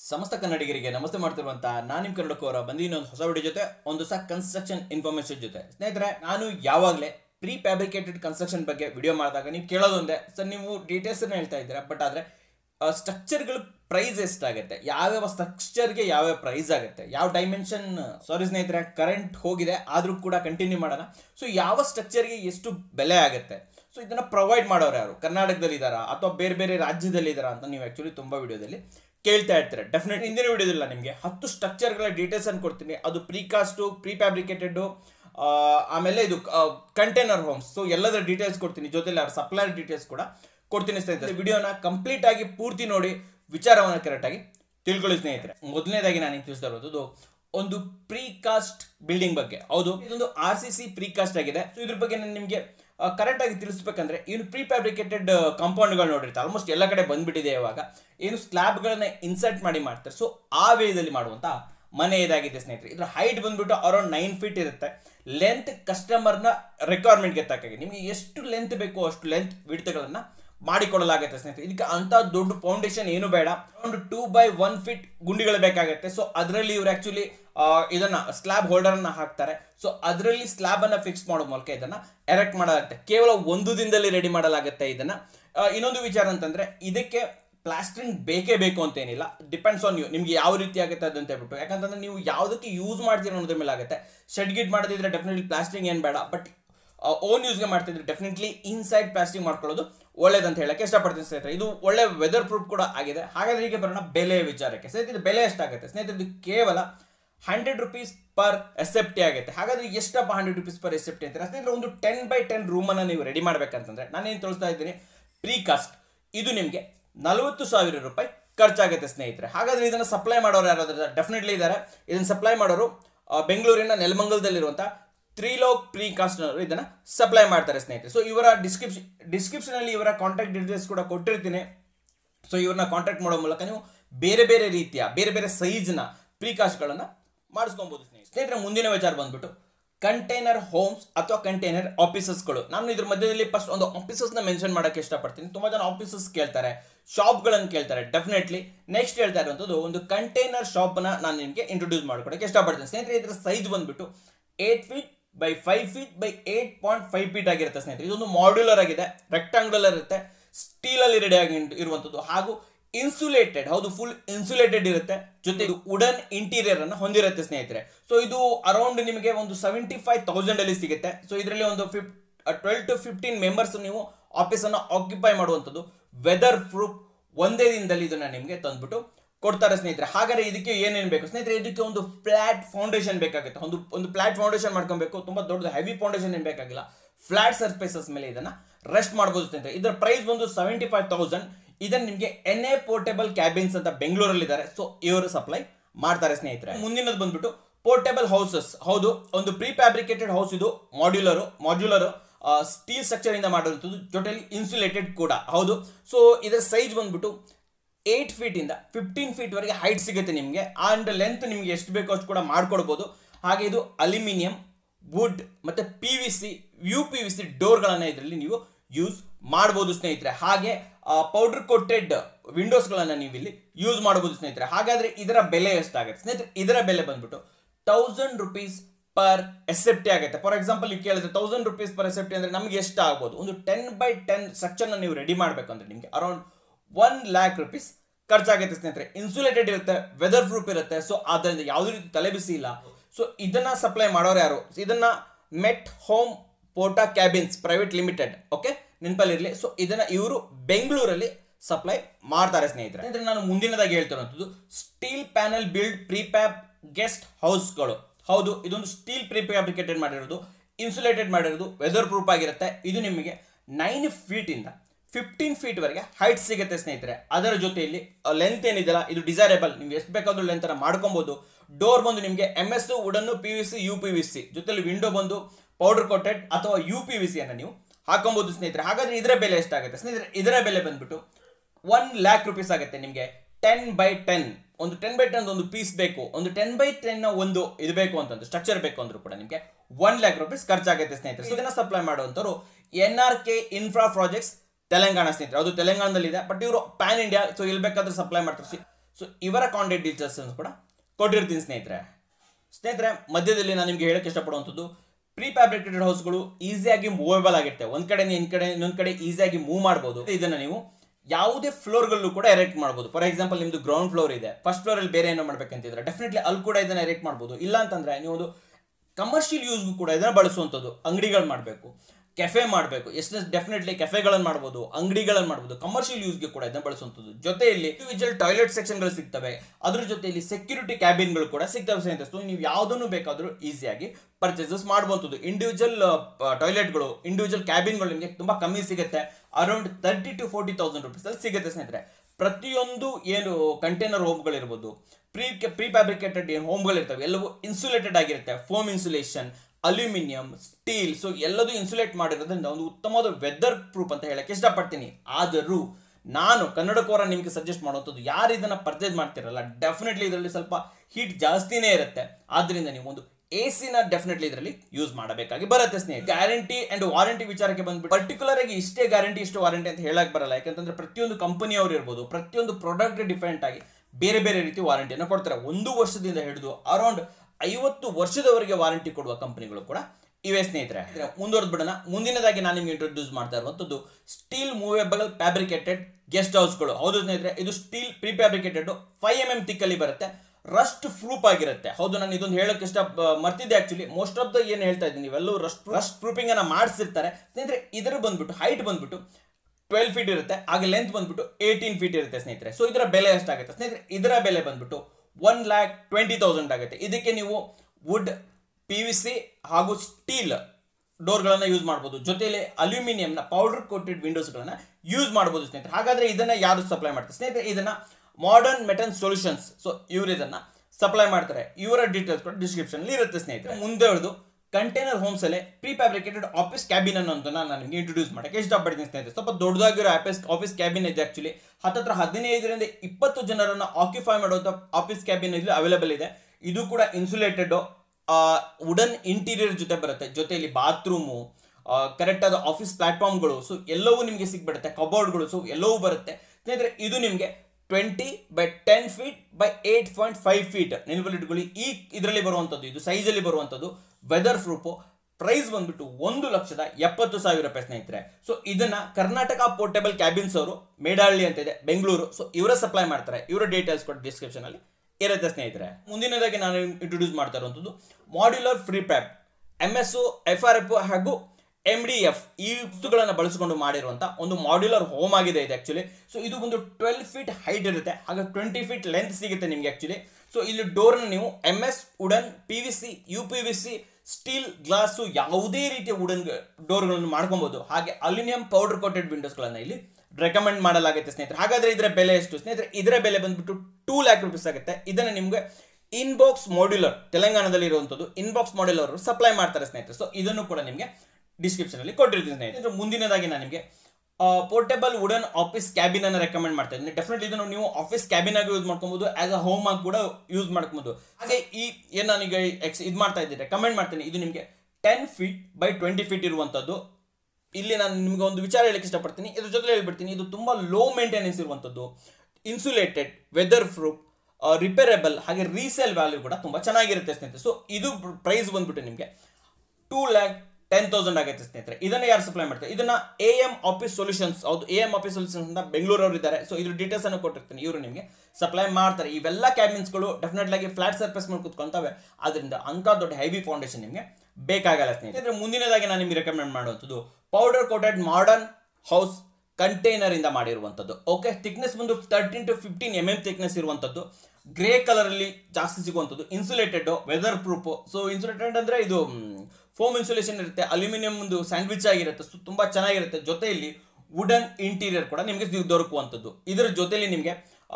ಸಮಸ್ತ ಕನ್ನಡಿಗರಿಗೆ ನಮಸ್ತೆ ಮಾಡ್ತಿರುವಂತ ನಾನು ನಿಮ್ಮ ಕನ್ನಡಕೋರ ಬಂದಿನ ಒಂದು ಹೊಸ ವಿಡಿಯೋ ಜೊತೆ ಒಂದು ಹೊಸ ಕನ್ಸ್ಟ್ರಕ್ಷನ್ ಇನ್ಫಾರ್ಮೇಶನ್ ಜೊತೆ ಸ್ನೇಹಿತರೆ ನಾನು ಯಾವಾಗಲೇ ಪ್ರೀ ಫ್ಯಾಬ್ರಿಕೇಟೆಡ್ ಕನ್ಸ್ಟ್ರಕ್ಷನ್ ಬಗ್ಗೆ ವಿಡಿಯೋ ಮಾಡಿದಾಗ ನೀವು ಕೇಳೋದೊಂದೇ ಸರ್ ನೀವು ಡೀಟೇಲ್ಸ್ ಹೇಳ್ತಾ ಇದ್ದೀರಾ ಬಟ್ ಆದರೆ ಸ್ಟ್ರಕ್ಚರ್ಗಳು ಪ್ರೈಸ್ ಎಷ್ಟಾಗುತ್ತೆ ಯಾವ್ಯಾವ ಸ್ಟ್ರಕ್ಚರ್ಗೆ ಯಾವ್ಯಾವ ಪ್ರೈಸ್ ಆಗುತ್ತೆ ಯಾವ ಡೈಮೆನ್ಷನ್ ಸಾರಿ ಸ್ನೇಹಿತರೆ ಕರೆಂಟ್ ಹೋಗಿದೆ ಆದರೂ ಕೂಡ ಕಂಟಿನ್ಯೂ ಮಾಡೋಣ ಸೊ ಯಾವ ಸ್ಟ್ರಕ್ಚರ್ಗೆ ಎಷ್ಟು ಬೆಲೆ ಆಗುತ್ತೆ ಸೊ ಇದನ್ನ ಪ್ರೊವೈಡ್ ಮಾಡೋರು ಯಾರು ಕರ್ನಾಟಕದಲ್ಲಿ ಇದ್ದಾರಾ ಅಥವಾ ಬೇರೆ ಬೇರೆ ರಾಜ್ಯದಲ್ಲಿ ಇದ್ದಾರಾ ಅಂತ ನೀವು ಆಕ್ಚುಲಿ ತುಂಬಾ ವಿಡಿಯೋದಲ್ಲಿ ಕೇಳ್ತಾ ಇರ್ತೀರ ಡೆಫಿನೆಟ್ ಹಿಂದಿನ ವಿಡಿಯೋದಿಲ್ಲ ನಿಮಗೆ ಹತ್ತು ಸ್ಟ್ರಕ್ಚರ್ಗಳ ಡೀಟೇಲ್ಸ್ ಅನ್ನು ಕೊಡ್ತೀನಿ ಅದು ಪ್ರೀಕಾಸ್ಟು ಪ್ರೀ ಫ್ಯಾಬ್ರಿಕೇಟೆಡ್ ಆಮೇಲೆ ಇದು ಕಂಟೈನರ್ ಹೋಮ್ಸ್ ಸೊ ಎಲ್ಲದರ ಡೀಟೇಲ್ಸ್ ಕೊಡ್ತೀನಿ ಜೊತೆಲಿ ಅವ್ರ ಸಪ್ಲೈಯರ್ ಡೀಟೇಲ್ಸ್ ಕೂಡ ಕೊಡ್ತೀನಿ ಸ್ನೇಹಿತರೆ ವಿಡಿಯೋನ ಕಂಪ್ಲೀಟ್ ಆಗಿ ಪೂರ್ತಿ ನೋಡಿ ವಿಚಾರವನ್ನು ಕರೆಕ್ಟ್ ಆಗಿ ತಿಳ್ಕೊಳ್ಳಿ ಸ್ನೇಹಿತರೆ ಮೊದಲನೇದಾಗಿ ನಾನು ತಿಳಿಸ್ತಾ ಇರೋದು ಒಂದು ಪ್ರೀಕಾಸ್ಟ್ ಬಿಲ್ಡಿಂಗ್ ಬಗ್ಗೆ ಹೌದು ಇದೊಂದು ಆರ್ ಸಿ ಸಿ ಪ್ರೀಕಾಸ್ಟ್ ಆಗಿದೆ ಸೊ ಇದ್ರ ಬಗ್ಗೆ ನಾನು ನಿಮಗೆ ಕರೆಕ್ಟ್ ಆಗಿ ತಿಳಿಸ್ಬೇಕಂದ್ರೆ ಏನು ಪ್ರೀ ಫ್ಯಾಬ್ರಿಕೇಟೆಡ್ ಕಾಂಪೌಂಡ್ಗಳು ನೋಡಿರ್ತಾರೆ ಆಲ್ಮೋಸ್ಟ್ ಎಲ್ಲ ಕಡೆ ಬಂದ್ಬಿಟ್ಟಿದೆ ಇವಾಗ ಏನು ಸ್ಲ್ಯಾಬ್ಗಳನ್ನ ಇನ್ಸರ್ಟ್ ಮಾಡಿ ಮಾಡ್ತಾರೆ ಸೊ ಆ ವೇದಲ್ಲಿ ಮಾಡುವಂತ ಮನೆ ಇದಾಗಿದೆ ಸ್ನೇಹಿತರೆ ಇದ್ರ ಹೈಟ್ ಬಂದ್ಬಿಟ್ಟು ಅರೌಂಡ್ ನೈನ್ ಫೀಟ್ ಇರುತ್ತೆ ಲೆಂತ್ ಕಸ್ಟಮರ್ನ ರಿಕ್ವೈರ್ಮೆಂಟ್ಗೆ ತಕ್ಕಾಗಿ ನಿಮಗೆ ಎಷ್ಟು ಲೆಂತ್ ಬೇಕೋ ಅಷ್ಟು ಲೆಂತ್ ವಿಡ್ತ್ಗಳನ್ನ ಮಾಡಿಕೊಡಲಾಗುತ್ತೆ ಸ್ನೇಹಿತರೆ ಇದಕ್ಕೆ ಅಂತ ದೊಡ್ಡ ಫೌಂಡೇಶನ್ ಏನು ಬೇಡ ಒಂದು ಟೂ ಬೈ ಒನ್ ಫೀಟ್ ಗುಂಡಿಗಳು ಬೇಕಾಗುತ್ತೆ ಸೊ ಅದರಲ್ಲಿ ಇವ್ರು ಆಕ್ಚುಲಿ ಇದನ್ನ ಸ್ಲ್ಯಾಬ್ ಹೋಲ್ಡರ್ ಅನ್ನ ಹಾಕ್ತಾರೆ ಸೊ ಅದರಲ್ಲಿ ಸ್ಲ್ಯಾಬ್ ಅನ್ನ ಫಿಕ್ಸ್ ಮಾಡೋ ಮೂಲಕ ಇದನ್ನ ಎರೆಕ್ಟ್ ಮಾಡಲಾಗುತ್ತೆ ಕೇವಲ ಒಂದು ದಿನದಲ್ಲಿ ರೆಡಿ ಮಾಡಲಾಗುತ್ತೆ ಇದನ್ನ ಆ, ಇನ್ನೊಂದು ವಿಚಾರ ಅಂತಂದ್ರೆ ಇದಕ್ಕೆ ಪ್ಲಾಸ್ಟ್ರಿಂಗ್ ಬೇಕೇ ಬೇಕು ಅಂತ ಏನಿಲ್ಲ ಡಿಪೆಂಡ್ಸ್ ಆನ್ ಯು ನಿಮ್ಗೆ ಯಾವ ರೀತಿ ಆಗುತ್ತೆ ಅದು ಅಂತ ಹೇಳ್ಬಿಟ್ಟು ಯಾಕಂತಂದ್ರೆ ನೀವು ಯಾವುದಕ್ಕೆ ಯೂಸ್ ಮಾಡ್ತೀರ ಅನ್ನೋದ್ರ ಮೇಲೆ ಆಗುತ್ತೆ ಶೆಡ್ ಗಿಟ್ ಮಾಡದಿದ್ರೆ ಡೆಫಿನೆಟ್ಲಿ ಪ್ಲಾಸ್ಟ್ರಿಂಗ್ ಏನು ಬೇಡ ಬಟ್ ಓನ್ ಯೂಸ್ಗೆ ಮಾಡ್ತಿದ್ರೆ ಡೆಫಿನೆಟ್ಲಿ ಇನ್ಸೈಡ್ ಪ್ಲಾಸ್ಟಿಂಗ್ ಮಾಡ್ಕೊಳ್ಳೋದು ಒಳ್ಳೇದಂತ ಹೇಳಕ್ಕೆ ಇಷ್ಟಪಡ್ತೀನಿ ಸ್ನೇಹಿತರೆ ಇದು ಒಳ್ಳೆ ವೆದರ್ ಪ್ರೂಫ್ ಕೂಡ ಆಗಿದೆ ಹಾಗಾದ್ರೆ ಈಗ ಬರೋಣ ಬೆಲೆ ವಿಚಾರಕ್ಕೆ ಸ್ನೇಹಿತರೆ ಇದು ಬೆಲೆ ಎಷ್ಟಾಗುತ್ತೆ ಸ್ನೇಹಿತರೆ ಇದು ಕೇವಲ ಹಂಡ್ರೆಡ್ ರುಪೀಸ್ ಪರ್ ಎಸೆಪ್ಟಿ ಆಗುತ್ತೆ ಹಾಗಾದ್ರೆ ಎಷ್ಟಪ್ಪ ಹಂಡ್ರೆಡ್ ರುಪೀಸ್ ಪರ್ ಎಸೆಪ್ಟಿ ಅಂತಾರೆ ಸ್ನೇಹಿತರೆ ಒಂದು ಟೆನ್ ಬೈ ಟೆನ್ ರೂಮನ್ನು ನೀವು ರೆಡಿ ಮಾಡ್ಬೇಕಂತಂದ್ರೆ ನಾನೇನು ತೋರಿಸ್ತಾ ಇದ್ದೀನಿ ಪ್ರೀ ಕಾಸ್ಟ್ ಇದು ನಿಮಗೆ ನಲವತ್ತು ಸಾವಿರ ರೂಪಾಯಿ ಖರ್ಚಾಗುತ್ತೆ ಸ್ನೇಹಿತರೆ ಹಾಗಾದ್ರೆ ಇದನ್ನ ಸಪ್ಲೈ ಮಾಡೋರು ಯಾರಾದ್ರೂ ಡೆಫಿನೆಟ್ಲಿ ಇದ್ದಾರೆ ಇದನ್ನ ಸಪ್ಲೈ ಮಾಡೋರು ಆ, ಬೆಂಗಳೂರಿನ ನೆಲಮಂಗಲದಲ್ಲಿರುವಂಥ ತ್ರೀಲೋಕ್ ಪ್ರೀ ಕಾಸ್ಟ್ ಇದನ್ನ ಸಪ್ಲೈ ಮಾಡ್ತಾರೆ ಸ್ನೇಹಿತರೆ ಸೊ ಇವರ ಡಿಸ್ಕ್ರಿಪ್ಷನ್ ಡಿಸ್ಕ್ರಿಪ್ಷನ್ ಅಲ್ಲಿ ಇವರ ಕಾಂಟ್ಯಾಕ್ಟ್ ಡೀಟೇಲ್ಸ್ ಕೂಡ ಕೊಟ್ಟಿರ್ತೀನಿ ಸೊ ಇವ್ರನ್ನ ಕಾಂಟ್ಯಾಕ್ಟ್ ಮಾಡೋ ಮೂಲಕ ನೀವು ಬೇರೆ ಬೇರೆ ರೀತಿಯ ಬೇರೆ ಬೇರೆ ಸೈಜ್ನ ಪ್ರೀಕಾಸ್ಟ್ಗಳನ್ನು ಮಾಡಿಸ್ಕೊಬಹುದು ಸ್ನೇಹಿತರೆ ಸ್ನೇಹಿತರೆ ಮುಂದಿನ ವಿಚಾರ ಬಂದ್ಬಿಟ್ಟು ಕಂಟೈನರ್ ಹೋಮ್ಸ್ ಅಥವಾ ಕಂಟೈನರ್ ಆಫೀಸಸ್ಗಳು ನಾನು ಇದ್ರ ಮಧ್ಯದಲ್ಲಿ ಫಸ್ಟ್ ಒಂದು ಆಫೀಸಸ್ನ ಮೆನ್ಷನ್ ಮಾಡೋಕ್ಕೆ ಇಷ್ಟಪಡ್ತೀನಿ ತುಂಬ ಜನ ಆಫೀಸಸ್ ಕೇಳ್ತಾರೆ ಶಾಪ್ಗಳನ್ನು ಕೇಳ್ತಾರೆ ಡೆಫಿನೆಟ್ಲಿ ನೆಕ್ಸ್ಟ್ ಹೇಳ್ತಾ ಇರುವಂಥದ್ದು ಒಂದು ಕಂಟೈನರ್ ಶಾಪ್ನ ನಾನು ನಿಮಗೆ ಇಂಟ್ರೊಡ್ಯೂಸ್ ಮಾಡ್ಕೊಡಕ್ಕೆ ಇಷ್ಟಪಡ್ತೀನಿ ಸ್ನೇಹಿತರೆ ಇದರ ಸೈಜ್ ಬಂದ್ಬಿಟ್ಟು eight feet by five feet by eight point five feet ಆಗಿರುತ್ತೆ ಸ್ನೇಹಿತರೆ ಇದೊಂದು ಮಾಡ್ಯುಲರ್ ಆಗಿದೆ ರೆಕ್ಟಾಂಗುಲರ್ ಇರುತ್ತೆ ಸ್ಟೀಲಲ್ಲಿ ರೆಡಿ ಆಗಿ ಇರುವಂಥದ್ದು ಹಾಗೂ ಇನ್ಸುಲೇಟೆಡ್ ಹೌದು ಫುಲ್ ಇನ್ಸುಲೇಟೆಡ್ ಇರುತ್ತೆ ಜೊತೆ ಇದು ವುಡನ್ ಇಂಟೀರಿಯರ್ ಅನ್ನು ಹೊಂದಿರುತ್ತೆ ಸ್ನೇಹಿತರೆ ಸೊ ಇದು ಅರೌಂಡ್ ನಿಮಗೆ ಒಂದು ಸೆವೆಂಟಿ ಫೈವ್ ತೌಸಂಡ್ ಅಲ್ಲಿ ಸಿಗುತ್ತೆ ಸೊ ಇದರಲ್ಲಿ ಒಂದು ಫಿಫ್ ಟ್ವೆಲ್ ಟು ಫಿಫ್ಟೀನ್ ಮೆಂಬರ್ಸ್ ನೀವು ಆಫೀಸ್ ಅನ್ನು ಆಕ್ಯುಪೈ ಮಾಡುವಂಥದ್ದು ವೆದರ್ ಪ್ರೂಫ್ ಒಂದೇ ದಿನದಲ್ಲಿ ಇದನ್ನ ನಿಮಗೆ ತಂದ್ಬಿಟ್ಟು ಕೊಡ್ತಾರೆ ಸ್ನೇಹಿತರೆ ಹಾಗಾದ್ರೆ ಇದಕ್ಕೆ ಏನೇನು ಬೇಕು ಸ್ನೇಹಿತರೆ ಇದಕ್ಕೆ ಒಂದು ಫ್ಲಾಟ್ ಫೌಂಡೇಶನ್ ಬೇಕಾಗುತ್ತೆ ಒಂದು ಒಂದು ಫ್ಲಾಟ್ ಫೌಂಡೇಶನ್ ಮಾಡ್ಕೊಬೇಕು ತುಂಬಾ ದೊಡ್ಡ ಹೆವಿ ಫೌಂಡೇಶನ್ ಏನು ಬೇಕಾಗಿಲ್ಲ ಫ್ಲಾಟ್ ಸರ್ಫೇಸಸ್ ಮೇಲೆ ಇದನ್ನ ರೆಸ್ಟ್ ಮಾಡ್ಬೋದು ಸ್ನೇಹಿತರೆ ಇದರ ಪ್ರೈಸ್ ಬಂದು ಸೆವೆಂಟಿ ಫೈವ್ ತೌಸಂಡ್ ಇದನ್ನ ನಿಮಗೆ ಎನ್ ಎ ಪೋರ್ಟೇಬಲ್ ಕ್ಯಾಬಿನ್ಸ್ ಅಂತ ಬೆಂಗಳೂರಲ್ಲಿ ಇದ್ದಾರೆ ಸೊ ಇವರು ಸಪ್ಲೈ ಮಾಡ್ತಾರೆ ಸ್ನೇಹಿತರೆ ಮುಂದಿನದು ಬಂದ್ಬಿಟ್ಟು ಪೋರ್ಟೇಬಲ್ ಹೌಸಸ್ ಹೌದು ಒಂದು ಪ್ರೀ ಫ್ಯಾಬ್ರಿಕೇಟೆಡ್ ಹೌಸ್ ಇದು ಮಾಡ್ಯುಲರ್ ಮಾಡ್ಯುಲರ್ ಸ್ಟೀಲ್ ಸ್ಟ್ರಕ್ಚರ್ ಇಂದ ಮಾಡಿರುವಂಥದ್ದು ಜೊತೆಲಿ ಇನ್ಸುಲೇಟೆಡ್ ಕೂಡ ಹೌದು ಸೊ ಇದರ ಸೈಜ್ ಬಂದ್ಬಿಟ್ಟು ಏಟ್ ಫೀಟ್ ಇಂದ ಫಿಫ್ಟೀನ್ ಫೀಟ್ ವರೆಗೆ ಹೈಟ್ ಸಿಗುತ್ತೆ ನಿಮಗೆ ಅಂಡ್ ಲೆಂತ್ ನಿಮಗೆ ಎಷ್ಟು ಬೇಕೋ ಅಷ್ಟು ಕೂಡ ಮಾಡ್ಕೊಡ್ಬೋದು ಹಾಗೆ ಇದು ಅಲ್ಯೂಮಿನಿಯಂ ವುಡ್ ಮತ್ತೆ P V C U P V C ಡೋರ್ಗಳನ್ನು ಇದರಲ್ಲಿ ನೀವು ಯೂಸ್ ಮಾಡ್ಬೋದು ಸ್ನೇಹಿತರೆ ಹಾಗೆ ಪೌಡರ್ ಕೋಟೆಡ್ ವಿಂಡೋಸ್ಗಳನ್ನು ನೀವು ಇಲ್ಲಿ ಯೂಸ್ ಮಾಡಬಹುದು ಸ್ನೇಹಿತರೆ ಹಾಗಾದ್ರೆ ಇದರ ಬೆಲೆ ಎಷ್ಟಾಗುತ್ತೆ ಸ್ನೇಹಿತರೆ ಇದರ ಬೆಲೆ ಬಂದ್ಬಿಟ್ಟು ತೌಸಂಡ್ ರುಪೀಸ್ ಪರ್ ಎಸೆಪ್ಟಿ ಆಗುತ್ತೆ ಫಾರ್ ಎಕ್ಸಾಂಪಲ್ ನೀವು ಕೇಳಿದ್ರೆ ತೌಸಂಡ್ ರುಪೀಸ್ ಪರ್ ಎಸೆಪ್ಟಿ ಅಂದ್ರೆ ನಮಗೆ ಎಷ್ಟು ಆಗ್ಬೋದು ಒಂದು ಟೆನ್ ಬೈ ಟೆನ್ ಸೆಕ್ಷನ್ ನೀವು ರೆಡಿ ಮಾಡ್ಬೇಕಂದ್ರೆ ನಿಮಗೆ ಅರೌಂಡ್ ಒನ್ ಲ್ಯಾಕ್ ರುಪೀಸ್ ಖರ್ಚಾಗುತ್ತೆ ಸ್ನೇಹಿತರೆ ಇನ್ಸುಲೇಟೆಡ್ ಇರುತ್ತೆ ವೆದರ್ ಪ್ರೂಫ್ ಇರುತ್ತೆ ಸೊ ಅದರಿಂದ ಯಾವುದೇ ರೀತಿ ತಲೆಬಿಸಿ ಇಲ್ಲ ಸೊ ಇದನ್ನ ಸಪ್ಲೈ ಮಾಡೋರು ಯಾರು ಇದನ್ನ Met Home Porta Cabins Private Limited okay ನೆನಪಲ್ಲಿರಲಿ ಸೊ ಇದನ್ನ ಇವರು ಬೆಂಗಳೂರಲ್ಲಿ ಸಪ್ಲೈ ಮಾಡ್ತಾರೆ ಸ್ನೇಹಿತರೆ ಅಂದ್ರೆ ನಾನು ಮುಂದಿನದಾಗಿ ಹೇಳ್ತಿರುವಂಥದ್ದು steel panel build prefab guest ಹೌಸ್ಗಳು ಹೌದು ಇದೊಂದು ಸ್ಟೀಲ್ ಪ್ರೀಫ್ಯಾಬ್ರಿಕೇಟೆಡ್ ಮಾಡಿರೋದು ಇನ್ಸುಲೇಟೆಡ್ ಮಾಡಿರೋದು ವೆದರ್ ಪ್ರೂಫ್ ಆಗಿರುತ್ತೆ ಇದು ನಿಮಗೆ ನೈನ್ ಫೀಟ್ ಇಂದ ಫಿಫ್ಟೀನ್ ಫೀಟ್ ವರೆಗೆ ಹೈಟ್ ಸಿಗುತ್ತೆ ಸ್ನೇಹಿತರೆ ಅದರ ಜೊತೆಯಲ್ಲಿ ಲೆಂತ್ ಏನಿದೆಯಲ್ಲ ಇದು ಡಿಸೈರೇಬಲ್ ನೀವು ಎಷ್ಟು ಬೇಕಾದ್ರೂ ಲೆಂತ್ ಅನ್ನ ಮಾಡ್ಕೊಬಹುದು ಡೋರ್ ಬಂದು ನಿಮಗೆ ಎಮ್ ಎಸ್ ವುಡನ್ನು P V C U P V C ಜೊತೆಲಿ ವಿಂಡೋ ಬಂದು ಪೌಡರ್ ಕೋಟೆಡ್ ಅಥವಾ ಯು ಪಿ ವಿ ಸಿ ಅನ್ನು ನೀವು ಹಾಕೊಬಹುದು ಸ್ನೇಹಿತರೆ ಹಾಗಾದ್ರೆ ಇದರ ಬೆಲೆ ಎಷ್ಟಾಗುತ್ತೆ ಸ್ನೇಹಿತರೆ ಇದರ ಬೆಲೆ ಬಂದ್ಬಿಟ್ಟು ಒನ್ ಲ್ಯಾಕ್ ರುಪೀಸ್ ಆಗುತ್ತೆ ನಿಮಗೆ ಟೆನ್ ಬೈ ಟೆನ್ ಒಂದು ಟೆನ್ ಬೈ ಟೆನ್ ಒಂದು ಪೀಸ್ ಬೇಕು ಒಂದು ಟೆನ್ ಬೈ ಟೆನ್ ಒಂದು ಇದು ಬೇಕು ಅಂತಂದ್ರೆ ಸ್ಟ್ರಕ್ಚರ್ ಬೇಕು ಅಂದ್ರೂ ಕೂಡ ನಿಮಗೆ ಒನ್ ಲ್ಯಾಕ್ ರುಪೀಸ್ ಖರ್ಚಾಗುತ್ತೆ ಸ್ನೇಹಿತರೆ So ಇದನ್ನ ಸಪ್ಲೈ ಮಾಡುವಂತವ್ರು N R K infra projects Telangana ಸ್ನೇಹಿತರೆ ಅದು ತೆಲಂಗಾಣದಲ್ಲಿ ಇದೆ ಬಟ್ ಇವರು ಪ್ಯಾನ್ ಇಂಡಿಯಾ ಸೊ ಇಲ್ಲಿ ಬೇಕಾದ್ರೆ ಸಪ್ಲೈ ಮಾಡ್ತಾರೆ ಸೊ ಇವರ ಕಾಂಟ್ಯಾಕ್ಟ್ ಡೀಟೇಲ್ಸ್ ಕೂಡ ಕೊಟ್ಟಿರ್ತೀನಿ ಸ್ನೇಹಿತರೆ ಸ್ನೇಹಿತರೆ ಮಧ್ಯದಲ್ಲಿ ನಾನು ನಿಮಗೆ ಹೇಳಕ್ಕೆ ಇಷ್ಟಪಡುವಂಥದ್ದು ಪ್ರೀ ಫ್ಯಾಬ್ರಿಕೇಟೆಡ್ ಹೌಸ್ಗಳು ಈಸಿಯಾಗಿ ಮೂವೇಬಲ್ ಆಗಿರುತ್ತೆ ಒಂದ್ ಕಡೆ ಇನ್ ಕಡೆ ಇನ್ನೊಂದ್ ಕಡೆ ಈಸಿಯಾಗಿ ಮೂವ್ ಮಾಡಬಹುದು ಇದನ್ನ ನೀವು ಯಾವುದೇ ಫ್ಲೋರ್ಗಳಲ್ಲೂ ಕೂಡ ಎರೆಕ್ಟ್ ಮಾಡಬಹುದು ಫಾರ್ ಎಕ್ಸಾಂಪಲ್ ನಿಮ್ದು ಗ್ರೌಂಡ್ ಫ್ಲೋರ್ ಇದೆ ಫಸ್ಟ್ ಫ್ಲೋರ್ ಅಲ್ಲಿ ಬೇರೆ ಏನೋ ಮಾಡ್ಬೇಕಂತಿದ್ರೆ ಡೆಫಿನೆಟ್ಲಿ ಅಲ್ಲಿ ಕೂಡ ಇದನ್ನ ಎರೆಕ್ಟ್ ಮಾಡಬಹುದು ಇಲ್ಲ ಅಂತಂದ್ರೆ ನೀವು ಒಂದು ಕಮರ್ಷಿಯಲ್ ಯೂಸ್ಗೂ ಕೂಡ ಇದನ್ನ ಬಳಸುವಂಥದ್ದು ಅಂಗಡಿಗಳು ಮಾಡಬೇಕು ಕೆಫೆ ಮಾಡಬೇಕು ಎಷ್ಟು ಡೆಫಿನೆಟ್ಲಿ ಕೆಫೆಗಳನ್ನು ಮಾಡ್ಬೋದು ಅಂಗಡಿಗಳನ್ನು ಮಾಡ್ಬೋದು ಕಮರ್ಷಿಯಲ್ ಯೂಸ್ಗೆ ಕೂಡ ಇದನ್ನ ಬಳಸುವಂಥದ್ದು ಜೊತೆಯಲ್ಲಿ ಇಂಡಿವಿಜುವಲ್ ಟಾಯ್ಲೆಟ್ ಸೆಕ್ಷನ್ಗಳು ಸಿಗ್ತವೆ ಅದ್ರ ಜೊತೆಯಲ್ಲಿ ಸೆಕ್ಯೂರಿಟಿ ಕ್ಯಾಬಿನ್ಗಳು ಕೂಡ ಸಿಗ್ತವೆ ಸ್ನೇಹಿತರೆ ಸೊ ನೀವು ಯಾವುದನ್ನು ಬೇಕಾದರೂ ಈಸಿಯಾಗಿ ಪರ್ಚೇಸಸ್ ಮಾಡುವಂಥದ್ದು ಇಂಡಿವಿಜುವಲ್ ಟಾಯ್ಲೆಟ್ಗಳು ಇಂಡಿವಿಜುವಲ್ ಕ್ಯಾಬಿನ್ಗಳು ನಿಮಗೆ ತುಂಬಾ ಕಮ್ಮಿ ಸಿಗುತ್ತೆ around thirty to forty thousand rupees ಅಲ್ಲಿ ಸಿಗುತ್ತೆ ಸ್ನೇಹಿತರೆ ಪ್ರತಿಯೊಂದು ಏನು ಕಂಟೈನರ್ ಹೋಮ್ಗಳಿರ್ಬೋದು ಪ್ರೀ ಪ್ರೀ ಫ್ಯಾಬ್ರಿಕೇಟೆಡ್ ಏನು ಹೋಮ್ಗಳಿರ್ತವೆ ಎಲ್ಲವೂ ಇನ್ಸುಲೇಟೆಡ್ ಆಗಿರುತ್ತೆ foam insulation aluminium steel so ಎಲ್ಲದೂ ಇನ್ಸುಲೇಟ್ ಮಾಡಿರೋದ್ರಿಂದ ಒಂದು ಉತ್ತಮವಾದ ವೆದರ್ ಪ್ರೂಫ್ ಅಂತ ಹೇಳಕ್ಕೆ ಇಷ್ಟಪಡ್ತೀನಿ ಆದರೂ ನಾನು ಕನ್ನಡಕೋರ ನಿಮಗೆ ಸಜೆಸ್ಟ್ ಮಾಡುವಂಥದ್ದು ಯಾರು ಇದನ್ನ ಪರ್ಚೇಸ್ ಮಾಡ್ತಿರಲ್ಲ ಡೆಫಿನೆಟ್ಲಿ ಇದರಲ್ಲಿ ಸ್ವಲ್ಪ ಹೀಟ್ ಜಾಸ್ತಿನೇ ಇರುತ್ತೆ ಆದ್ರಿಂದ ನೀವು ಒಂದು ಎ ಸಿನ ಡೆಫಿನೆಟ್ಲಿ ಇದರಲ್ಲಿ ಯೂಸ್ ಮಾಡಬೇಕಾಗಿ ಬರುತ್ತೆ ಸ್ನೇಹಿತ ಗ್ಯಾರಂಟಿ ಅಂಡ್ ವಾರಂಟಿ ವಿಚಾರಕ್ಕೆ ಬಂದ್ಬಿಟ್ಟು ಪರ್ಟಿಕ್ಯುಲರ್ ಆಗಿ ಇಷ್ಟೇ ಗ್ಯಾರಂಟಿ ಇಷ್ಟು ವಾರಂಟಿ ಅಂತ ಹೇಳಕ್ ಬರಲ್ಲ ಯಾಕಂತಂದ್ರೆ ಪ್ರತಿಯೊಂದು ಕಂಪನಿಯವರು ಇರ್ಬೋದು ಪ್ರತಿಯೊಂದು ಪ್ರಾಡಕ್ಟ್ ಡಿಫೆಂಟ್ ಆಗಿ ಬೇರೆ ಬೇರೆ ರೀತಿ ವಾರಂಟಿಯನ್ನು ಕೊಡ್ತಾರೆ ಒಂದು ವರ್ಷದಿಂದ ಹಿಡಿದು ಅರೌಂಡ್ ಐವತ್ತು ವರ್ಷದವರೆಗೆ ವಾರಂಟಿ ಕೊಡುವ ಕಂಪನಿಗಳು ಕೂಡ ಇವೆ ಸ್ನೇಹಿತರೆ ಮುಂದುವರೆದು ಬಿಡೋಣ ಮುಂದಿನದಾಗಿ ನಾನು ನಿಮ್ಗೆ ಇಂಟ್ರೊಡ್ಯೂಸ್ ಮಾಡ್ತಾ ಇರುವಂತದ್ದು ಸ್ಟೀಲ್ ಮೂವೇಬಲ್ ಫ್ಯಾಬ್ರಿಕೇಟೆಡ್ ಗೆಸ್ಟ್ ಹೌಸ್ಗಳು ಹೌದು ಸ್ನೇಹಿತರೆ ಇದು steel prefabricated five M M ತಿಕ್ಕಲ್ಲಿ ಬರುತ್ತೆ ರಸ್ಟ್ ಪ್ರೂಫ್ ಆಗಿರುತ್ತೆ ಹೌದು ನಾನು ಇದೊಂದು ಹೇಳಕ್ಕೆ ಇಷ್ಟ ಬ- ಮರ್ತಿದ್ದೆ ಆಕ್ಚುಲಿ ಮೋಸ್ಟ್ ಆಫ್ ದ ಏನು ಹೇಳ್ತಾ ಇದ್ದೀನಿ ನೀವೆಲ್ಲೂ ರಸ್ಟ್ ರಸ್ಟ್ ಪ್ರೂಫಿಂಗ್ ಅನ್ನ ಮಾಡಿಸಿರ್ತಾರೆ ಸ್ನೇಹಿತರೆ ಇದರ ಬಂದ್ಬಿಟ್ಟು ಹೈಟ್ ಬಂದ್ಬಿಟ್ಟು ಟ್ವೆಲ್ ಫೀಟ್ ಇರುತ್ತೆ ಹಾಗೆ ಲೆಂತ್ ಬಂದ್ಬಿಟ್ಟು ಏಯ್ಟೀನ್ ಫೀಟ್ ಇರುತ್ತೆ ಸ್ನೇಹಿತರೆ ಸೊ ಇದರ ಬೆಲೆ ಎಷ್ಟಾಗುತ್ತೆ ಸ್ನೇಹಿತರೆ ಇದರ ಬೆಲೆ ಬಂದ್ಬಿಟ್ಟು ಒನ್ ಲ್ಯಾಕ್ ಟ್ವೆಂಟಿ ತೌಸಂಡ್ ಆಗುತ್ತೆ ಇದಕ್ಕೆ ನೀವು ವುಡ್ ಪಿ ವಿ ಸಿ ಹಾಗೂ ಸ್ಟೀಲ್ ಡೋರ್ಗಳನ್ನ ಯೂಸ್ ಮಾಡ್ಬೋದು ಜೊತೆಲಿ ಅಲ್ಯೂಮಿನಿಯಂನ ಪೌಡರ್ ಕೋಟೆಡ್ ವಿಂಡೋಸ್ಗಳನ್ನ ಯೂಸ್ ಮಾಡ್ಬೋದು ಸ್ನೇಹಿತರೆ ಹಾಗಾದ್ರೆ ಇದನ್ನ ಯಾರು ಸಪ್ಲೈ ಮಾಡ್ತಾರೆ ಸ್ನೇಹಿತರೆ ಇದನ್ನ ಮಾಡರ್ನ್ ಮೆಟನ್ ಸೊಲ್ಯೂಷನ್ಸ್ ಸೊ ಇವರು ಇದನ್ನ ಸಪ್ಲೈ ಮಾಡ್ತಾರೆ ಇವರ ಡೀಟೇಲ್ಸ್ ಕೂಡ ಡಿಸ್ಕ್ರಿಪ್ಷನ್ ಇರುತ್ತೆ ಸ್ನೇಹಿತರೆ ಮುಂದೆ ಹಿಡಿದು ಕಂಟೈನರ್ ಹೋಮ್ಸ್ ಅಲ್ಲೇ ಪ್ರೀ ಫ್ಯಾಬ್ರಿಕೇಟೆಡ್ ಆಫೀಸ್ ಕ್ಯಾಬಿನ್ ಅನ್ನೋದನ್ನ ನಾನು ನಿಮಗೆ ಇಂಟ್ರೊಡ್ಯೂಸ್ ಮಾಡಕ್ಕೆ ಇಷ್ಟಪಡ್ತೀನಿ ಸ್ನೇಹಿತರೆ ಸ್ವಲ್ಪ ದೊಡ್ಡದಾಗಿರೋ ಆಫೀಸ್ ಆಫೀಸ್ ಕ್ಯಾಬಿನ್ ಇದೆ ಆಕ್ಚುಲಿ ಹತ್ತತ್ರ ಹದಿನೈದರಿಂದ ಇಪ್ಪತ್ತು ಜನರನ್ನ ಆಕ್ಯುಪೈ ಮಾಡುವಂತ ಆಫೀಸ್ ಕ್ಯಾಬಿನ್ ಇಲ್ಲಿ ಅವೈಲೇಬಲ್ ಇದೆ ಇದು ಕೂಡ ಇನ್ಸುಲೇಟೆಡ್ ವುಡನ್ ಇಂಟೀರಿಯರ್ ಜೊತೆ ಬರುತ್ತೆ ಜೊತೆಯಲ್ಲಿ ಬಾತ್ರೂಮು ಕರೆಕ್ಟ್ ಆದ ಆಫೀಸ್ ಪ್ಲಾಟ್ಫಾರ್ಮ್ಗಳು ಸೊ ಎಲ್ಲವೂ ನಿಮಗೆ ಸಿಗ್ಬಿಡುತ್ತೆ ಕಬೋರ್ಡ್ಗಳು ಸೊ ಎಲ್ಲವೂ ಬರುತ್ತೆ ಸ್ನೇಹಿತರೆ ಇದು ನಿಮಗೆ twenty by ten feet by eight point five feet ನೆನಪಲ್ಲಿಟ್ಕೊಳ್ಳಿ ಈ ಇದರಲ್ಲಿ ಬರುವಂಥದ್ದು ಇದು ಸೈಜಲ್ಲಿ ಬರುವಂಥದ್ದು ವೆದರ್ ಪ್ರೂಫು ಪ್ರೈಸ್ ಬಂದ್ಬಿಟ್ಟು ಒಂದು ಲಕ್ಷದ ಎಪ್ಪತ್ತು ಸಾವಿರ ರೂಪಾಯಿ ಸ್ನೇಹಿತರೆ ಸೊ ಇದನ್ನ ಕರ್ನಾಟಕ ಪೋರ್ಟೇಬಲ್ ಕ್ಯಾಬಿನ್ಸ್ ಅವರು ಮೇಡಹಳ್ಳಿ ಅಂತ ಇದೆ ಬೆಂಗಳೂರು ಸೊ ಇವರ ಸಪ್ಲೈ ಮಾಡ್ತಾರೆ ಇವರ ಡೀಟೇಲ್ಸ್ ಕೊಟ್ಟು ಡಿಸ್ಕ್ರಿಪ್ಷನ್ ಅಲ್ಲಿ ಇರುತ್ತೆ ಸ್ನೇಹಿತರೆ ಮುಂದಿನದಾಗಿ ನಾನು ಇಂಟ್ರೊಡ್ಯೂಸ್ ಮಾಡ್ತಾ ಇರುವಂಥದ್ದು modular prefab M S F R F ಹಾಗೂ ಎಂ ಡಿ ಎಫ್ ಈ ವಸ್ತುಗಳನ್ನು ಬಳಸಿಕೊಂಡು ಮಾಡಿರುವಂತ ಒಂದು ಮಾಡ್ಯುಲರ್ ಹೋಮ್ ಆಗಿದೆ ಇದು ಆಕ್ಚುಲಿ ಸೊ ಇದು ಒಂದು ಟ್ವೆಲ್ ಫೀಟ್ ಹೈಟ್ ಇರುತ್ತೆ ಹಾಗೆ ಟ್ವೆಂಟಿ ಫೀಟ್ ಲೆಂತ್ ಸಿಗುತ್ತೆ ನಿಮಗೆ ಆಕ್ಚುಲಿ ಸೊ ಇಲ್ಲಿ ಡೋರ್ನ ನೀವು M S wooden P V C U P V C steel glass ಯಾವುದೇ ರೀತಿಯ ವುಡನ್ ಡೋರ್ಗಳನ್ನು ಮಾಡ್ಕೊಬಹುದು ಹಾಗೆ ಅಲ್ಯೂಮಿನಿಯಂ ಪೌಡರ್ ಕೋಟೆಡ್ ವಿಂಡೋಸ್ಗಳನ್ನು ಇಲ್ಲಿ ರೆಕಮೆಂಡ್ ಮಾಡಲಾಗುತ್ತೆ ಸ್ನೇಹಿತರೆ ಹಾಗಾದ್ರೆ ಇದರ ಬೆಲೆ ಎಷ್ಟು ಸ್ನೇಹಿತರೆ ಇದರ ಬೆಲೆ ಬಂದ್ಬಿಟ್ಟು ಟೂ ಲ್ಯಾಕ್ ರುಪೀಸ್ ಆಗುತ್ತೆ ಇದನ್ನು ನಿಮಗೆ ಇನ್ಬಾಕ್ಸ್ ಮಾಡ್ಯುಲರ್ ತೆಲಂಗಾಣದಲ್ಲಿ ಇರುವಂಥದ್ದು ಇನ್ಬಾಕ್ಸ್ ಮಾಡ್ಯುಲರ್ ಸಪ್ಲೈ ಮಾಡ್ತಾರೆ ಸ್ನೇಹಿತರೆ ಸೊ ಇದನ್ನು ಕೂಡ ನಿಮಗೆ ಡಿಸ್ಕ್ರಿಪ್ಷನ್ ಅಲ್ಲಿ ಕೊಟ್ಟಿರ್ತೀನಿ ಸ್ನೇಹಿತರೆ ಮುಂದಿನದಾಗಿ ನಾನು ನಿಮಗೆ ಪೋರ್ಟೇಬಲ್ ವುಡನ್ ಆಫೀಸ್ ಕ್ಯಾಬಿನ್ ಅನ್ನು ರೆಕಮೆಂಡ್ ಮಾಡ್ತಾ ಇದ್ದೀನಿ ಡೆಫಿನೆಟ್ ಇದನ್ನು ನೀವು ಆಫೀಸ್ ಕ್ಯಾಬಿನ್ ಆಗಿ ಯೂಸ್ ಮಾಡ್ಕೊಬಹುದು ಆಸ್ ಅ ಹೋಮ್ ಆಗಿ ಕೂಡ ಯೂಸ್ ಮಾಡ್ಕೊಬಹುದು ಹಾಗೆ ಈ ಏನು ನಾನೀಗ ಎಕ್ಸ್ ಇದು ಮಾಡ್ತಾ ಇದ್ದೀನಿ ರೆಕಮೆಂಡ್ ಮಾಡ್ತೀನಿ ಇದು ನಿಮಗೆ ten feet by twenty feet ಇರುವಂಥದ್ದು ಇಲ್ಲಿ ನಾನು ನಿಮಗೆ ಒಂದು ವಿಚಾರ ಹೇಳಕ್ಕೆ ಇಷ್ಟಪಡ್ತೀನಿ ಇದ್ರ ಜೊತೆ ಹೇಳ್ಬಿಡ್ತೀನಿ ಇದು ತುಂಬಾ ಲೋ ಮೇಂಟೆನೆನ್ಸ್ ಇರುವಂಥದ್ದು ಇನ್ಸುಲೇಟೆಡ್ ವೆದರ್ ಪ್ರೂಫ್ ರಿಪೇರೆಬಲ್ ಹಾಗೆ ರೀಸೇಲ್ ವ್ಯಾಲ್ಯೂ ಕೂಡ ತುಂಬಾ ಚೆನ್ನಾಗಿರುತ್ತೆ ಸ್ನೇಹಿತರೆ ಸೊ ಇದು ಪ್ರೈಸ್ ಬಂದ್ಬಿಟ್ಟು ನಿಮಗೆ ಟೂ ಲ್ಯಾಕ್ ಟೆನ್ ತೌಸಂಡ್ ಆಗುತ್ತೆ ಸ್ನೇಹಿತರೆ ಇದನ್ನ ಯಾರು ಸಪ್ಲೈ ಮಾಡ್ತಾರೆ ಇದನ್ನ ಎ ಎಂ ಆಫೀಸ್ ಸೊಲ್ಯೂಷನ್ಸ್ ಹೌದು ಎ ಎಂ ಆಫೀಸ್ ಸೊಲ್ಯೂಷನ್ಸ್ ಅಂತ ಬೆಂಗಳೂರವರು ಇದ್ದಾರೆ ಸೊ ಇದ್ರ ಡೀಟೇಲ್ಸ್ ಅನ್ನು ಕೊಟ್ಟಿರ್ತೀನಿ ಇವರು ನಿಮಗೆ ಸಪ್ಲೈ ಮಾಡ್ತಾರೆ ಇವೆಲ್ಲ ಕ್ಯಾಬಿನ್ಸ್ಗಳು ಡೆಫಿನೆಟ್ ಆಗಿ ಫ್ಲಾಟ್ ಸರ್ಫೇಸ್ ಮೇಲೆ ಕುತ್ಕೊಂತವೆ ಅದರಿಂದ ಅಂತ ದೊಡ್ಡ ಹೆವಿ ಫೌಂಡೇಶನ್ ನಿಮಗೆ ಬೇಕಾಗಲ್ಲ ಸ್ನೇಹಿತರೆ ಮುಂದಿನದಾಗಿ ನಾನು ನಿಮಗೆ ರೆಕಮೆಂಡ್ ಮಾಡುವಂಥದ್ದು powder coated modern house container ಇಂದ ಮಾಡಿರುವಂಥದ್ದು ಓಕೆ ಥಿಕ್ನೆಸ್ ಬಂದು thirteen to fifteen M M thickness ಇರುವಂಥದ್ದು ಗ್ರೇ ಕಲರ್ ಅಲ್ಲಿ ಜಾಸ್ತಿ ಸಿಗುವಂಥದ್ದು insulated weather proof so insulated ಅಂದ್ರೆ ಇದು ಫೋಮ್ ಇನ್ಸುಲೇಷನ್ ಇರುತ್ತೆ ಅಲ್ಯೂಮಿನಿಯಂ ಒಂದು ಸ್ಯಾಂಡ್ವಿಚ್ ಆಗಿರುತ್ತೆ ಸೊ ತುಂಬಾ ಚೆನ್ನಾಗಿರುತ್ತೆ ಜೊತೆಯಲ್ಲಿ ವುಡನ್ ಇಂಟೀರಿಯರ್ ಕೂಡ ನಿಮಗೆ ಸಿಗ್- ದೊರಕುವಂಥದ್ದು ಇದರ ಜೊತೆಲಿ ನಿಮಗೆ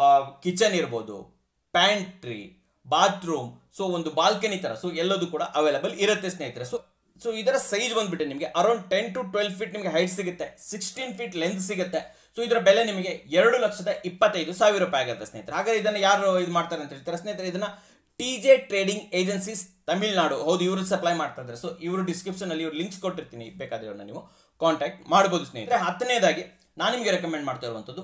ಕಿಚನ್ ಇರ್ಬೋದು ಪ್ಯಾಂಟ್ರಿ ಬಾತ್ರೂಮ್ ಸೊ ಒಂದು ಬಾಲ್ಕನಿ ತರ ಸೊ ಎಲ್ಲದೂ ಕೂಡ ಅವೈಲಬಲ್ ಇರುತ್ತೆ ಸ್ನೇಹಿತರೆ ಸೊ ಸೊ ಇದರ ಸೈಜ್ ಬಂದ್ಬಿಟ್ಟು ನಿಮಗೆ around ten to twelve feet ನಿಮಗೆ ಹೈಟ್ ಸಿಗುತ್ತೆ ಸಿಕ್ಸ್ಟೀನ್ ಫೀಟ್ ಲೆಂತ್ ಸಿಗುತ್ತೆ ಸೊ ಇದರ ಬೆಲೆ ನಿಮಗೆ ಎರಡು ಲಕ್ಷದ ಇಪ್ಪತ್ತೈದು ಸಾವಿರ ರೂಪಾಯಿ ಆಗುತ್ತೆ ಸ್ನೇಹಿತರೆ ಹಾಗಾದ್ರೆ ಇದನ್ನ ಯಾರು ಇದು ಮಾಡ್ತಾರೆ ಅಂತ ಹೇಳ್ತಾರೆ ಸ್ನೇಹಿತರೆ ಇದನ್ನ T J trading agencies Tamil Nadu ಹೌದು ಇವರು ಸಪ್ಲೈ ಮಾಡ್ತಾ ಇದ್ದಾರೆ ಸೊ ಇವರು ಡಿಸ್ಕ್ರಿಪ್ಷನ್ ಅಲ್ಲಿ ಇವ್ರು ಲಿಂಕ್ಸ್ ಕೊಟ್ಟಿರ್ತೀನಿ ಬೇಕಾದ್ರೆ ಇವ್ರನ್ನ ನೀವು ಕಾಂಟ್ಯಾಕ್ಟ್ ಮಾಡ್ಬೋದು ಸ್ನೇಹಿತರೆ ಹತ್ತನೇದಾಗಿ ನಾನು ನಿಮಗೆ ರೆಕಮೆಂಡ್ ಮಾಡ್ತಾ ಇರುವಂಥದ್ದು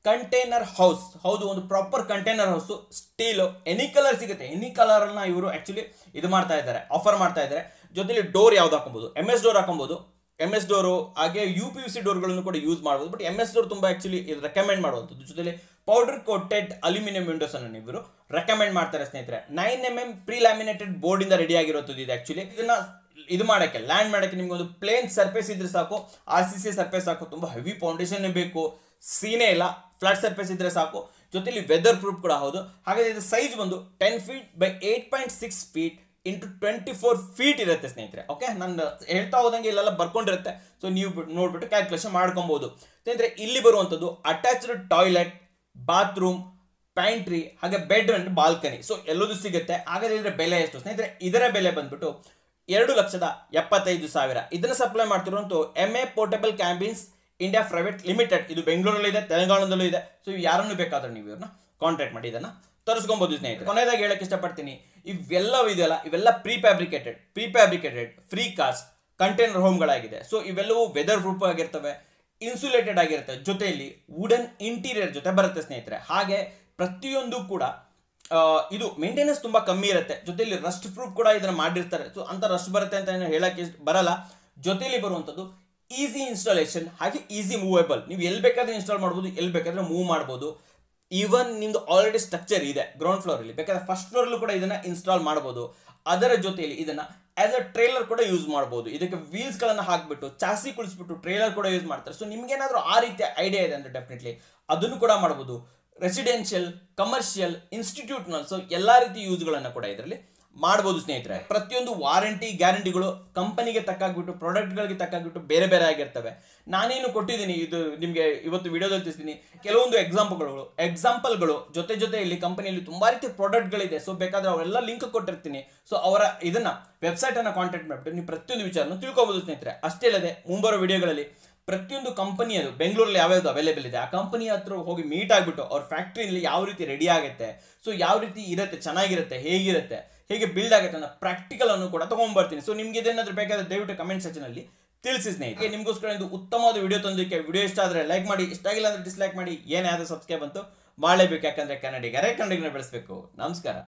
ಕಂಟೈನರ್ ಹೌಸ್ ಹೌದು ಒಂದು proper container house steel any colour ಸಿಗುತ್ತೆ ಎನಿ ಕಲರ್ ಅನ್ನ ಇವರು ಆಕ್ಚುಲಿ ಇದು ಮಾಡ್ತಾ ಇದ್ದಾರೆ ಆಫರ್ ಮಾಡ್ತಾ ಇದ್ದಾರೆ ಜೊತೆಲಿ ಡೋರ್ ಯಾವ್ದು ಹಾಕೊಬಹುದು ಎಂ ಎಸ್ ಡೋರ್ ಹಾಕೊಬಹುದು ಎಂ ಎಸ್ ಡೋರು ಹಾಗೆ ಯು ಪಿ ಯು ಸಿ ಡೋರ್ಗಳನ್ನು ಕೂಡ ಯೂಸ್ ಮಾಡ್ಬೋದು ಬಟ್ ಎಂ ಎಸ್ ಡೋರ್ ತುಂಬ ಆಕ್ಚುಲಿ ಇದು ರೆಕಮೆಂಡ್ ಮಾಡುವಂಥದ್ದು ಜೊತೆಲಿ ಪೌಡರ್ ಕೋಟೆಡ್ ಅಲ್ಯೂಮಿನಿಯಂ ವಿಂಡೋಸ್ ಅನ್ನು ಇವರು ರೆಕಮೆಂಡ್ ಮಾಡ್ತಾರೆ ಸ್ನೇಹಿತರೆ nine M M pre laminated board ಇಂದ ರೆಡಿ ಆಗಿರುತ್ತದೆ ಇದು ಆಕ್ಚುಲಿ ಇದನ್ನ ಇದು ಮಾಡಕ್ಕೆ ಲ್ಯಾಂಡ್ ಮಾಡಕ್ಕೆ ನಿಮ್ಗೆ ಒಂದು ಪ್ಲೇನ್ ಸರ್ಫೇಸ್ ಇದ್ರೆ ಸಾಕು ಆರ್ ಸಿ ಸಿ ಸರ್ಫೇಸ್ ಸಾಕು ತುಂಬಾ ಹೆವಿ ಫೌಂಡೇಶನ್ ಬೇಕು ಸೀನೇ ಇಲ್ಲ ಫ್ಲಾಟ್ ಸರ್ಫೇಸ್ ಇದ್ರೆ ಸಾಕು ಜೊತೆಲಿ ವೆದರ್ ಪ್ರೂಫ್ ಕೂಡ ಹೌದು ಹಾಗಾದ್ರೆ ಇದು ಸೈಜ್ ಬಂದು ten feet by eight point six feet into twenty four feet ಇರುತ್ತೆ ಸ್ನೇಹಿತರೆ ಓಕೆ ನಾನು ಹೇಳ್ತಾ ಹೋದಂಗೆ ಇಲ್ಲೆಲ್ಲ ಬರ್ಕೊಂಡಿರುತ್ತೆ ಸೊ ನೀವು ಬಿಟ್- ನೋಡ್ಬಿಟ್ಟು ಕ್ಯಾಲ್ಕುಲೇಷನ್ ಮಾಡ್ಕೊಬಹುದು ಸ್ನೇಹಿತರೆ ಇಲ್ಲಿ ಬರುವಂಥದ್ದು ಅಟ್ಯಾಚ್ಡ್ ಟಾಯ್ಲೆಟ್ ಬಾತ್ರೂಮ್ ಪ್ಯಾಂಟ್ರಿ ಹಾಗೆ ಬೆಡ್ ಅಂಡ್ ಬಾಲ್ಕನಿ ಸೊ ಎಲ್ಲದೂ ಸಿಗುತ್ತೆ ಹಾಗಾದ್ರೆ ಇದರ ಬೆಲೆ ಎಷ್ಟು ಸ್ನೇಹಿತರೆ ಇದರ ಬೆಲೆ ಬಂದ್ಬಿಟ್ಟು ಎರಡು ಲಕ್ಷದ ಎಪ್ಪತ್ತೈದು ಸಾವಿರ ಇದನ್ನ ಸಪ್ಲೈ ಮಾಡ್ತಿರುವಂತ M A portable cabins India private limited ಇದು ಬೆಂಗಳೂರಲ್ಲಿ ಇದೆ ತೆಲಂಗಾಣದಲ್ಲೂ ಇದೆ ಸೊ ಯಾರನ್ನು ಬೇಕಾದ್ರೂ ನೀವು ಇವ್ರನ್ನ ಕಾಂಟ್ಯಾಕ್ಟ್ ಮಾಡಿ ಇದನ್ನ ತರಿಸ್ಕೊಬಹುದು ಸ್ನೇಹಿತರೆ ಕೊನೆಯದಾಗಿ ಹೇಳಕ್ ಇಷ್ಟಪಡ್ತೀನಿ ಇವೆಲ್ಲವೂ ಇದೆಯಲ್ಲ ಇವೆಲ್ಲ prefabricated prefabricated free cost container ಹೋಮ್ಗಳಾಗಿದೆ ಸೊ ಇವೆಲ್ಲವೂ ವೆದರ್ ಪ್ರೂಫ್ ಆಗಿರ್ತವೆ ಇನ್ಸುಲೇಟೆಡ್ ಆಗಿರುತ್ತೆ ಜೊತೆಯಲ್ಲಿ ವುಡನ್ ಇಂಟೀರಿಯರ್ ಜೊತೆ ಬರುತ್ತೆ ಸ್ನೇಹಿತರೆ ಹಾಗೆ ಪ್ರತಿಯೊಂದು ಕೂಡ ಆ, ಇದು ಮೇಂಟೆನೆನ್ಸ್ ತುಂಬಾ ಕಮ್ಮಿ ಇರುತ್ತೆ ಜೊತೆಲಿ ರಸ್ಟ್ ಪ್ರೂಫ್ ಕೂಡ ಇದನ್ನ ಮಾಡಿರ್ತಾರೆ ಸೊ ಅಂತ ರಸ್ಟ್ ಬರುತ್ತೆ ಅಂತ ಏನು ಹೇಳಕ್ಕೆ ಇಷ್ಟ- ಬರಲ್ಲ ಜೊತೆಲಿ ಬರುವಂಥದ್ದು ಈಸಿ ಇನ್ಸ್ಟಾಲೇಷನ್ ಹಾಗೆ ಈಸಿ ಮೂವೇಬಲ್ ನೀವು ಎಲ್ಲಿ ಬೇಕಾದ್ರೆ ಇನ್ಸ್ಟಾಲ್ ಮಾಡ್ಬೋದು ಎಲ್ಲಿ ಬೇಕಾದ್ರೆ ಮೂವ್ ಮಾಡ್ಬೋದು ಈವನ್ ನಿಮ್ದು ಆಲ್ರೆಡಿ ಸ್ಟ್ರಕ್ಚರ್ ಇದೆ ಗ್ರೌಂಡ್ ಫ್ಲೋರ್ ಅಲ್ಲಿ ಬೇಕಾದ್ರೆ ಫಸ್ಟ್ ಫ್ಲೋರ್ ಕೂಡ ಇದನ್ನ ಇನ್ಸ್ಟಾಲ್ ಮಾಡಬಹುದು ಅದರ ಜೊತೆಯಲ್ಲಿ ಇದನ್ನ ಆಸ್ ಅ ಟ್ರೇಲರ್ ಕೂಡ ಯೂಸ್ ಮಾಡಬಹುದು ಇದಕ್ಕೆ ವೀಲ್ಸ್ ಗಳನ್ನ ಹಾಕ್ಬಿಟ್ಟು ಚಾಸಿ ಕುಳಿಸ್ಬಿಟ್ಟು ಟ್ರೇಲರ್ ಕೂಡ ಯೂಸ್ ಮಾಡ್ತಾರೆ ಸೊ ನಿಮ್ಗೇನಾದ್ರೂ ಆ ರೀತಿಯ ಐಡಿಯಾ ಇದೆ ಅಂದ್ರೆ ಡೆಫಿನೆಟ್ಲಿ ಅದನ್ನು ಕೂಡ ಮಾಡಬಹುದು ರೆಸಿಡೆನ್ಷಿಯಲ್ ಕಮರ್ಷಿಯಲ್ ಇನ್ಸ್ಟಿಟ್ಯೂಟ್ನಲ್ ಸೊ ಎಲ್ಲಾ ರೀತಿ ಯೂಸ್ಗಳನ್ನ ಕೂಡ ಇದರಲ್ಲಿ ಮಾಡ್ಬೋದು ಸ್ನೇಹಿತರೆ ಪ್ರತಿಯೊಂದು ವಾರಂಟಿ ಗ್ಯಾರಂಟಿಗಳು ಕಂಪನಿಗೆ ತಕ್ಕಾಗ್ಬಿಟ್ಟು ಪ್ರಾಡಕ್ಟ್ಗಳಿಗೆ ತಕ್ಕಾಗ್ಬಿಟ್ಟು ಬೇರೆ ಬೇರೆ ಆಗಿರ್ತವೆ ನಾನೇನು ಕೊಟ್ಟಿದ್ದೀನಿ ಇದು ನಿಮಗೆ ಇವತ್ತು ವಿಡಿಯೋದಲ್ಲಿ ತಿಳಿಸ್ತೀನಿ ಕೆಲವೊಂದು ಎಕ್ಸಾಂಪಲ್ಗಳು ಎಕ್ಸಾಂಪಲ್ಗಳು ಜೊತೆ ಜೊತೆಯಲ್ಲಿ ಕಂಪನಿಯಲ್ಲಿ ತುಂಬಾ ರೀತಿ ಪ್ರಾಡಕ್ಟ್ಗಳಿದೆ ಸೊ ಬೇಕಾದ್ರೆ ಅವೆಲ್ಲ ಲಿಂಕ್ ಕೊಟ್ಟಿರ್ತೀನಿ ಸೊ ಅವರ ಇದನ್ನ ವೆಬ್ಸೈಟ್ ಅನ್ನ ಕಾಂಟ್ಯಾಕ್ಟ್ ಮಾಡಿಬಿಟ್ಟು ನೀವು ಪ್ರತಿಯೊಂದು ವಿಚಾರನ ತಿಳ್ಕೊಬಹುದು ಸ್ನೇಹಿತರೆ ಅಷ್ಟೇ ಅಲ್ಲದೆ ಮುಂಬರೋ ವಿಡಿಯೋಗಳಲ್ಲಿ ಪ್ರತಿಯೊಂದು ಕಂಪನಿಯದು ಬೆಂಗಳೂರಲ್ಲಿ ಯಾವ್ಯಾವ್ದು ಅವೈಲೇಬಲ್ ಇದೆ ಆ ಕಂಪನಿ ಹತ್ರ ಹೋಗಿ ಮೀಟ್ ಆಗಿಬಿಟ್ಟು ಅವ್ರ ಫ್ಯಾಕ್ಟ್ರಿಯಲ್ಲಿ ಯಾವ ರೀತಿ ರೆಡಿ ಆಗುತ್ತೆ ಸೊ ಯಾವ ರೀತಿ ಇರುತ್ತೆ ಚೆನ್ನಾಗಿರುತ್ತೆ ಹೇಗಿರುತ್ತೆ ಹೇಗೆ ಬಿಲ್ಡ್ ಆಗುತ್ತೆ ಅನ್ನೋ ಪ್ರಾಕ್ಟಿಕಲ್ ಅನ್ನು ಕೂಡ ತಗೊಂಡ್ಬರ್ತೀನಿ ಸೊ ನಿಮ್ಗೆ ಇದೇನಾದ್ರೂ ಬೇಕಾದ್ರೆ ದಯವಿಟ್ಟು ಕಮೆಂಟ್ ಸೆಕ್ಷನ್ ಅಲ್ಲಿ ತಿಳಿಸಿ ಸ್ನೇಹಿತರೆ ನಿಮಗೋಸ್ಕರ ಇದು ಉತ್ತಮವಾದ ವಿಡಿಯೋ ತಂದಿಕ್ಕೆ ವಿಡಿಯೋ ಇಷ್ಟ ಆದ್ರೆ ಲೈಕ್ ಮಾಡಿ ಇಷ್ಟ ಆಗಿಲ್ಲ ಅಂದ್ರೆ ಡಿಸ್ಲೈಕ್ ಮಾಡಿ ಏನೇ ಆದ್ರೂ ಸಬ್ಸ್ಕ್ರೈಬ್ ಅಂತೂ ಮಾಡಲೇಬೇಕು ಯಾಕಂದ್ರೆ ಕನ್ನಡಿಗರೇ ಕನ್ನಡಿಗರ ಬೆಳೆಸಬೇಕು ನಮಸ್ಕಾರ